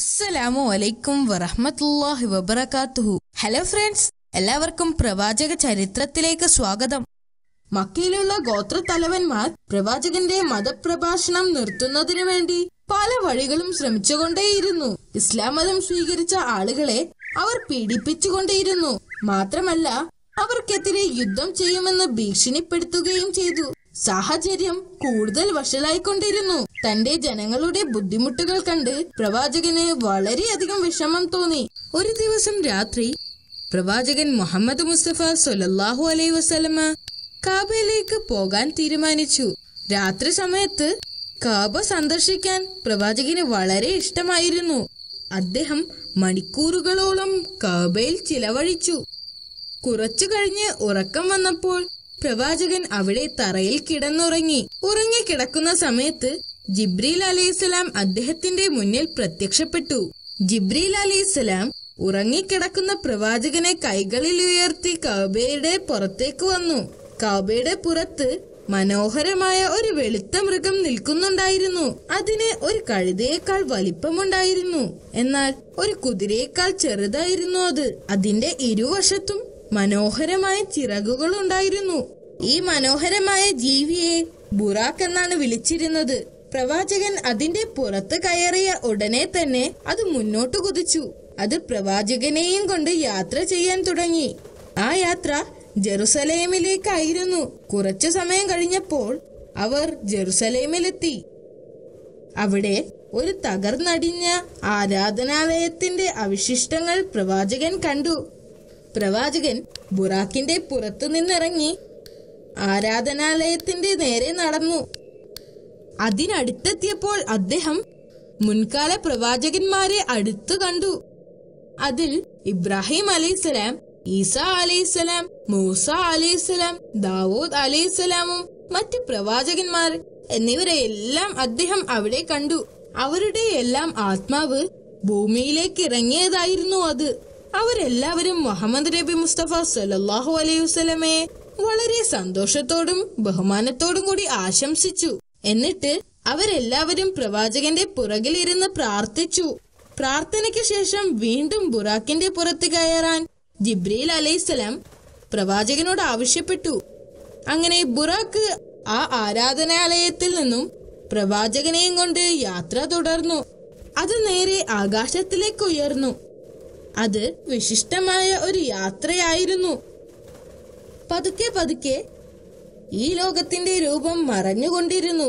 അസ്സലാമു അലൈക്കും വറഹ്മത്തുള്ളാഹി വബറകാതുഹു ഹലോ ഫ്രണ്ട്സ് എല്ലാവർക്കും പ്രവാചക ചരിത്രത്തിലേക്ക് സ്വാഗതം മക്കയിലുള്ള ഗോത്രത്തലവന്മാർ പ്രവാചകന്റെ മതപ്രഭാഷണം നിർത്തുന്നതിനു വേണ്ടി പല വഴികളും ശ്രമിച്ചുകൊണ്ടേയിരുന്നു ഇസ്ലാം മതം സ്വീകരിച്ച ആളുകളെ അവർ പീഡിപ്പിച്ചുകൊണ്ടേയിരുന്നു മാത്രമല്ല അവർക്കെതിരെ യുദ്ധം ചെയ്യുമെന്ന് ഭീഷണിപ്പെടുത്തുകയും ചെയ്തു സാഹചര്യം കൂടുതൽ വഷളായിക്കൊണ്ടിരുന്നു തന്റെ ജനങ്ങളുടെ ബുദ്ധിമുട്ടുകൾ കണ്ട് പ്രവാചകന് വളരെയധികം വിഷമം തോന്നി ഒരു ദിവസം രാത്രി പ്രവാചകൻ മുഹമ്മദ് മുസ്തഫ സൊലല്ലാഹു അലൈ വസലമ കാബയിലേക്ക് പോകാൻ തീരുമാനിച്ചു രാത്രി സമയത്ത് കാബ സന്ദർശിക്കാൻ പ്രവാചകന് വളരെ ഇഷ്ടമായിരുന്നു അദ്ദേഹം മണിക്കൂറുകളോളം കാബയിൽ ചിലവഴിച്ചു കുറച്ചു കഴിഞ്ഞ് ഉറക്കം വന്നപ്പോൾ പ്രവാചകൻ അവിടെ തറയിൽ കിടന്നുറങ്ങി ഉറങ്ങി കിടക്കുന്ന സമയത്ത് ജിബ്രീൽ അലൈഹിസ്സലാം അദ്ദേഹത്തിന്റെ മുന്നിൽ പ്രത്യക്ഷപ്പെട്ടു ജിബ്രീൽ അലൈഹിസ്സലാം ഉറങ്ങിക്കിടക്കുന്ന പ്രവാചകനെ കൈകളിൽ ഉയർത്തി കൗബയുടെ പുറത്തേക്ക് വന്നു കൗബയുടെ പുറത്ത് മനോഹരമായ ഒരു വെളുത്ത മൃഗം നിൽക്കുന്നുണ്ടായിരുന്നു അതിന് ഒരു കഴുതയേക്കാൾ വലിപ്പമുണ്ടായിരുന്നു എന്നാൽ ഒരു കുതിരയേക്കാൾ ചെറുതായിരുന്നു അത് അതിന്റെ ഇരുവശത്തും മനോഹരമായ ചിറകുകൾ ഉണ്ടായിരുന്നു ഈ മനോഹരമായ ജീവിയെ ബുറാക്ക് എന്നാണ് വിളിച്ചിരുന്നത് പ്രവാചകൻ അതിന്റെ പുറത്ത് കയറിയ ഉടനെ തന്നെ അത് മുന്നോട്ട് കുതിച്ചു അത് പ്രവാചകനെയും കൊണ്ട് യാത്ര ചെയ്യാൻ തുടങ്ങി ആ യാത്ര ജെറുസലേമിലേക്കായിരുന്നു കുറച്ചു സമയം കഴിഞ്ഞപ്പോൾ അവർ ജെറുസലേമിലെത്തി അവിടെ ഒരു തകർന്നടിഞ്ഞ ആരാധനാലയത്തിന്റെ അവശിഷ്ടങ്ങൾ പ്രവാചകൻ കണ്ടു പ്രവാചകൻ ബുറാക്കിന്റെ പുറത്തു നിന്നിറങ്ങി ആരാധനാലയത്തിന്റെ നേരെ നടന്നു അതിനടുത്തെത്തിയപ്പോൾ അദ്ദേഹം മുൻകാല പ്രവാചകന്മാരെ അടുത്തു കണ്ടു അതിൽ ഇബ്രാഹിം അലൈഹിസ്സലാം ഈസ അലൈഹിസ്സലാം മൂസ അലൈഹിസ്സലാം ദാവൂദ് അലൈഹിസ്സലാമും മറ്റ് പ്രവാചകന്മാർ എന്നിവരെ എല്ലാം അദ്ദേഹം അവിടെ കണ്ടു അവരുടെ എല്ലാം ആത്മാവ് ഭൂമിയിലേക്ക് ഇറങ്ങിയതായിരുന്നു അത് അവരെല്ലാവരും മുഹമ്മദ് നബി മുസ്തഫ സല്ലല്ലാഹു അലൈഹി വസല്ലമയെ വളരെ സന്തോഷത്തോടും ബഹുമാനത്തോടും കൂടി ആശംസിച്ചു എന്നിട്ട് അവരെല്ലാവരും പ്രവാചകന്റെ പുറകിലിരുന്ന് പ്രാർത്ഥിച്ചു പ്രാർത്ഥനയ്ക്ക് ശേഷം വീണ്ടും ബുറാക്കിന്റെ പുറത്ത് കയറാൻ ജിബ്രീൽ അലൈഹിസ്സലാം പ്രവാചകനോട് ആവശ്യപ്പെട്ടു അങ്ങനെ ബുറാക്ക് ആ ആരാധനാലയത്തിൽ നിന്നും പ്രവാചകനെയും കൊണ്ട് യാത്ര തുടർന്നു അത് നേരെ ആകാശത്തിലേക്ക് ഉയർന്നു അത് വിശിഷ്ടമായ ഒരു യാത്രയായിരുന്നു പതുക്കെ പതുക്കെ ഈ ലോകത്തിന്റെ രൂപം മറഞ്ഞുകൊണ്ടിരുന്നു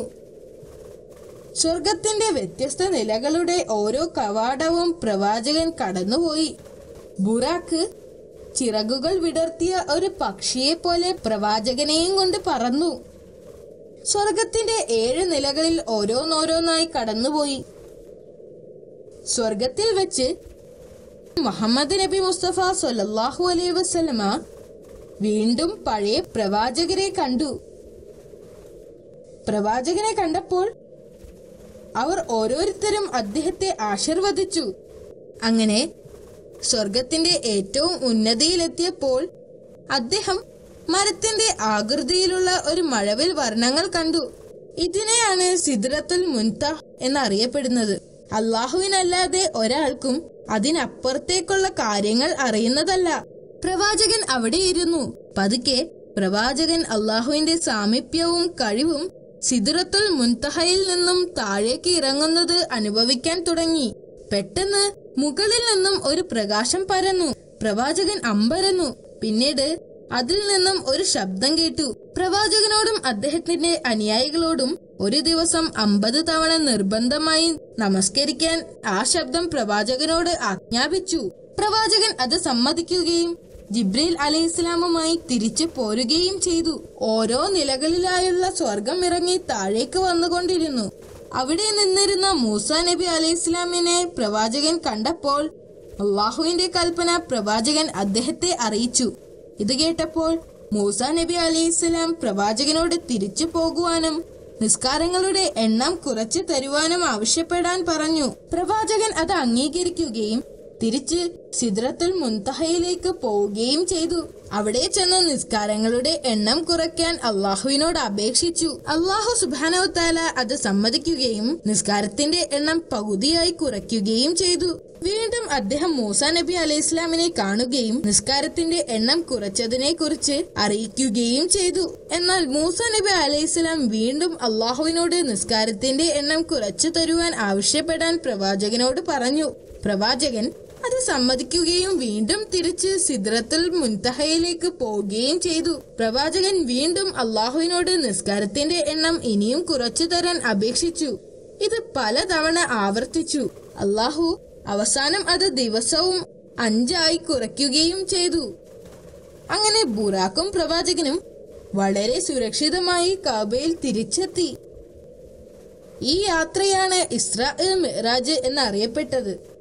സ്വർഗത്തിന്റെ വ്യത്യസ്ത നിലകളുടെ ഓരോ കവാടവും പ്രവാചകൻ കടന്നുപോയി ബുറാക്ക് ചിറകുകൾ വിടർത്തിയ ഒരു പക്ഷിയെ പോലെ പ്രവാചകനെയും കൊണ്ട് പറന്നു സ്വർഗത്തിന്റെ ഏഴ് നിലകളിൽ ഓരോന്നോരോന്നായി കടന്നുപോയി സ്വർഗത്തിൽ വെച്ച് മുഹമ്മദ് നബി മുസ്തഫ സൊല്ലാഹു അലൈ വസല്ലമ വീണ്ടും പഴയ പ്രവാചകരെ കണ്ടു പ്രവാചകനെ കണ്ടപ്പോൾ അവർ ഓരോരുത്തരും അദ്ദേഹത്തെ ആശീർവദിച്ചു അങ്ങനെ സ്വർഗത്തിന്റെ ഏറ്റവും ഉന്നതിയിലെത്തിയപ്പോൾ അദ്ദേഹം മരത്തിന്റെ ആകൃതിയിലുള്ള ഒരു മഴവിൽ വർണ്ണങ്ങൾ കണ്ടു ഇതിനെയാണ് സിദ്രത്തുൽ മുൻത എന്നറിയപ്പെടുന്നത് അള്ളാഹുവിനല്ലാതെ ഒരാൾക്കും അതിനപ്പുറത്തേക്കുള്ള കാര്യങ്ങൾ അറിയുന്നതല്ല പ്രവാചകൻ അവിടെ ഇരുന്നു പതുക്കെ പ്രവാചകൻ അള്ളാഹുവിന്റെ സാമീപ്യവും കഴിവും സിദ്രത്തുൽ മുൻതഹയിൽ നിന്നും താഴേക്ക് ഇറങ്ങുന്നത് അനുഭവിക്കാൻ തുടങ്ങി പെട്ടെന്ന് മുകളിൽ നിന്നും ഒരു പ്രകാശം പരന്നു പ്രവാചകൻ അമ്പരന്നു പിന്നീട് അതിൽ നിന്നും ഒരു ശബ്ദം കേട്ടു പ്രവാചകനോടും അദ്ദേഹത്തിന്റെ അനുയായികളോടും ഒരു ദിവസം അമ്പത് തവണ നിർബന്ധമായി നമസ്കരിക്കാൻ ആ ശബ്ദം പ്രവാചകനോട് ആജ്ഞാപിച്ചു പ്രവാചകൻ അത് സമ്മതിക്കുകയും ജിബ്രീൽ അലൈഹി ഇസ്ലാമുമായി തിരിച്ചു പോരുകയും ചെയ്തു ഓരോ നിലകളിലായുള്ള സ്വർഗം ഇറങ്ങി താഴേക്ക് വന്നുകൊണ്ടിരുന്നു അവിടെ നിന്നിരുന്ന മൂസ നബി അലൈഹി ഇസ്ലാമിനെ പ്രവാചകൻ കണ്ടപ്പോൾ അള്ളാഹുവിന്റെ കൽപ്പന പ്രവാചകൻ അദ്ദേഹത്തെ അറിയിച്ചു ഇത് കേട്ടപ്പോൾ മൂസ നബി അലൈഹി ഇസ്ലാം പ്രവാചകനോട് തിരിച്ചു പോകുവാനും നിസ്കാരങ്ങളുടെ എണ്ണം കുറച്ചു തരുവാനും ആവശ്യപ്പെടാൻ പറഞ്ഞു പ്രവാചകൻ അത് അംഗീകരിക്കുകയും തിരിച്ച് സിദ്രത്തുൽ മുൻതഹയിലേക്ക് പോവുകയും ചെയ്തു അവിടെ ചെന്ന് നിസ്കാരങ്ങളുടെ എണ്ണം കുറയ്ക്കാൻ അള്ളാഹുവിനോട് അപേക്ഷിച്ചു അള്ളാഹു സുബാനവത്താല അത് സമ്മതിക്കുകയും നിസ്കാരത്തിന്റെ എണ്ണം പകുതിയായി കുറയ്ക്കുകയും ചെയ്തു വീണ്ടും അദ്ദേഹം മൂസ നബി അലൈഹി ഇസ്ലാമിനെ കാണുകയും നിസ്കാരത്തിന്റെ എണ്ണം കുറച്ചതിനെ കുറിച്ച് അറിയിക്കുകയും ചെയ്തു എന്നാൽ മൂസ നബി അലൈഹി ഇസ്ലാം വീണ്ടും അള്ളാഹുവിനോട് നിസ്കാരത്തിന്റെ എണ്ണം കുറച്ചു തരുവാൻ ആവശ്യപ്പെടാൻ പ്രവാചകനോട് പറഞ്ഞു പ്രവാചകൻ അത് സമ്മതിക്കുകയും വീണ്ടും തിരിച്ച് സിദ്രത്തുൽ മുൻതഹയിലേക്ക് പോവുകയും ചെയ്തു പ്രവാചകൻ വീണ്ടും അള്ളാഹുവിനോട് നിസ്കാരത്തിന്റെ എണ്ണം ഇനിയും കുറച്ചു തരാൻ അപേക്ഷിച്ചു ഇത് പലതവണ ആവർത്തിച്ചു അള്ളാഹു അവസാനം അത് ദിവസവും അഞ്ചായി കുറയ്ക്കുകയും ചെയ്തു അങ്ങനെ ബുറാക്കും പ്രവാചകനും വളരെ സുരക്ഷിതമായി കാബയിൽ തിരിച്ചെത്തി ഈ യാത്രയാണ് ഇസ്രാ മിറാജ് എന്നറിയപ്പെട്ടത്